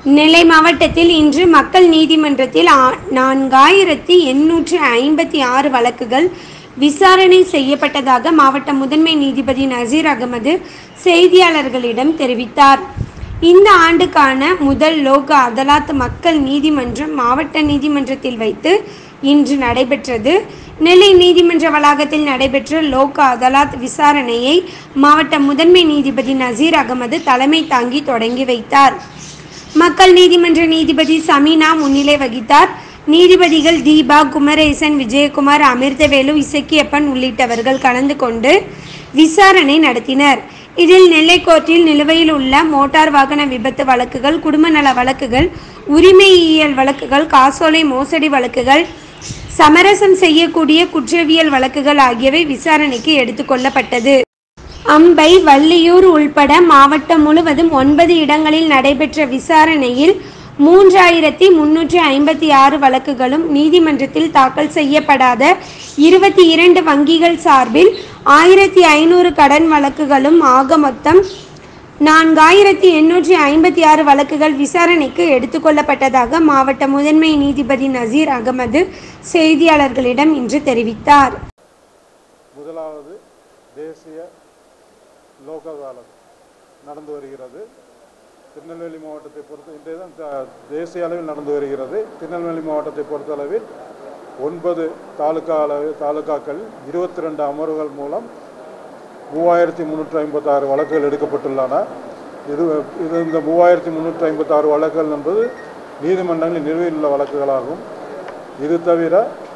நெல்லை மாவட்டத்தில் இன்று மக்கள் நீதிமன்றத்தில் ஆ- நான்காயிரத்தி எண்ணூற்று ஐம்பத்தி ஆறு வழக்குகள் விசாரணை செய்யப்பட்டதாக மாவட்ட முதன்மை நீதிபதி நசீர் அகமது செய்தியாளர்களிடம் தெரிவித்தார் இந்த ஆண்டுக்கான முதல் லோக அதாலத் மக்கள் நீதிமன்றம் மாவட்ட நீதிமன்றத்தில் வைத்து இன்று நடைபெற்றது நெல்லை நீதிமன்ற வளாகத்தில் நடைபெற்ற லோக் அதாலத் விசாரணையை மாவட்ட முதன்மை நீதிபதி நசீர் அகமது தலைமை தாங்கி தொடங்கி வைத்தார் மக்கள் நீதிமன்ற நீதிபதி சமீனா முன்னிலை வகித்தார் நீதிபதிகள் தீபா குமரேசன் விஜயகுமார் அமிர்தவேலு இசக்கியப்பன் உள்ளிட்டவர்கள் கலந்து கொண்டு விசாரணை நடத்தினர் இதில் நெல்லை கோர்ட்டில் நிலுவையில் உள்ள மோட்டார் வாகன விபத்து வழக்குகள் குடும்ப நல வழக்குகள் உரிமையியல் வழக்குகள் காசோலை மோசடி வழக்குகள் சமரசம் செய்யக்கூடிய குற்றவியல் வழக்குகள் ஆகியவை விசாரணைக்கு எடுத்துக்கொள்ளப்பட்டது அம்பை வள்ளியூர் உள்பட மாவட்டம் முழுவதும் ஒன்பது இடங்களில் நடைபெற்ற விசாரணையில் மூன்றாயிரத்தி முன்னூற்றி ஐம்பத்தி ஆறு வழக்குகளும் நீதிமன்றத்தில் தாக்கல் செய்யப்படாத இருபத்தி இரண்டு வங்கிகள் சார்பில் ஆயிரத்தி ஐநூறு கடன் வழக்குகளும் ஆக மொத்தம் நான்காயிரத்தி எண்ணூற்றி ஐம்பத்தி ஆறு வழக்குகள் விசாரணைக்கு எடுத்துக்கொள்ளப்பட்டதாக மாவட்ட முதன்மை நீதிபதி நசீர் அகமது செய்தியாளர்களிடம் இன்று தெரிவித்தார் முதலாவது தேசிய லோக் அதாலத் நடந்து வருகிறது திருநெல்வேலி மாவட்டத்தை பொறுத்த இன்றைய தினம் த- தேசிய அளவில் நடந்து வருகிறது திருநெல்வேலி மாவட்டத்தை பொறுத்தளவில் ஒன்பது தாலுகா அளவு தாலுகாக்கள் இருபத்தி ரெண்டு அமர்வுகள் மூலம் மூவாயிரத்தி முந்நூற்றி ஐம்பத்தாறு வழக்குகள் எடுக்கப்பட்டுள்ளன இது இது இந்த மூவாயிரத்தி முந்நூற்றி ஐம்பத்தாறு வழக்குகள் என்பது நீதிமன்றங்களில் நிலுவையில் உள்ள வழக்குகளாகும் இது தவிர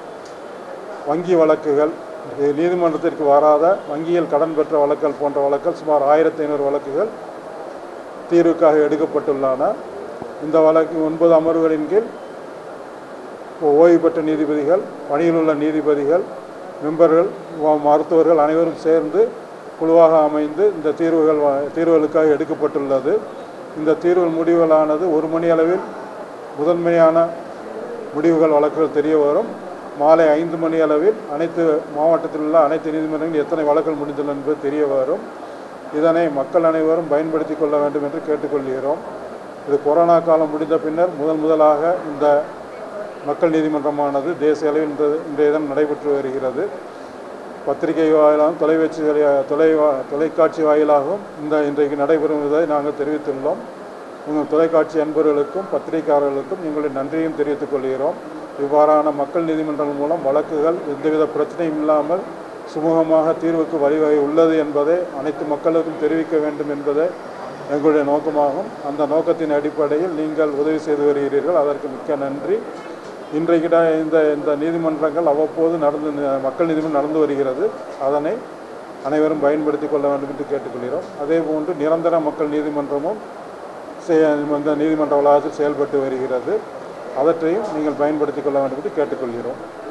வங்கி வழக்குகள் இது நீதிமன்றத்திற்கு வராத வங்கியில் கடன் பெற்ற வழக்குகள் போன்ற வழக்குகள் சுமார் ஆயிரத்தி ஐநூறு வழக்குகள் தீர்வுக்காக எடுக்கப்பட்டுள்ளன இந்த வழக்கு ஒன்பது அமர்வுகளின் கீழ் ஓய்வு பெற்ற நீதிபதிகள் பணியில் உள்ள நீதிபதிகள் மெம்பர்கள் வ- மருத்துவர்கள் அனைவரும் சேர்ந்து குழுவாக அமைந்து இந்த தீர்வுகள் வ- தீர்வுகளுக்காக எடுக்கப்பட்டுள்ளது இந்த தீர்வு முடிவுகளானது ஒரு மணி அளவில் முதன்மையான முடிவுகள் வழக்குகள் தெரிய வரும் மாலை ஐந்து மணி அளவில் அனைத்து மாவட்டத்தில் உள்ள அனைத்து நீதிமன்றங்களில் எத்தனை வழக்குகள் முடிந்துள்ளன என்பது தெரிய வரும் இதனை மக்கள் அனைவரும் பயன்படுத்தி கொள்ள வேண்டும் என்று கேட்டுக்கொள்கிறோம் இது கொரோனா காலம் முடிந்த பின்னர் முதல் முதலாக இந்த மக்கள் நீதிமன்றமானது தேசிய அளவில் இன்று இன்றைய தினம் நடைபெற்று வருகிறது பத்திரிகை வாயிலாகவும் தொலைபேசி வழியா- தொலை தொலைக்காட்சி வாயிலாகவும் இந்த இன்றைக்கு நடைபெறுவதை நாங்கள் தெரிவித்துள்ளோம் உங்கள் தொலைக்காட்சி அன்பர்களுக்கும் பத்திரிகையாளர்களுக்கும் எங்களுடைய நன்றியும் தெரிவித்துக் கொள்கிறோம் இவ்வாறான மக்கள் நீதிமன்றங்கள் மூலம் வழக்குகள் எந்தவித பிரச்சனையும் இல்லாமல் சுமூகமாக தீர்வுக்கு வழிவகை உள்ளது என்பதை அனைத்து மக்களுக்கும் தெரிவிக்க வேண்டும் என்பதே எங்களுடைய நோக்கமாகும் அந்த நோக்கத்தின் அடிப்படையில் நீங்கள் உதவி செய்து வருகிறீர்கள் அதற்கு மிக்க நன்றி இன்றைக்கு தான் இந்த இந்த நீதிமன்றங்கள் அவ்வப்போது நடந்து மக்கள் நீதிமன்றம் நடந்து வருகிறது அதனை அனைவரும் பயன்படுத்தி கொள்ள வேண்டும் என்று கேட்டுக்கொள்கிறோம் அதே போன்று நிரந்தர மக்கள் நீதிமன்றமும் செய- இந்த நீதிமன்ற வளாகத்தில் செயல்பட்டு வருகிறது அவற்றையும் நீங்கள் பயன்படுத்திக் கொள்ள வேண்டும் என்று கேட்டுக்கொள்கிறோம்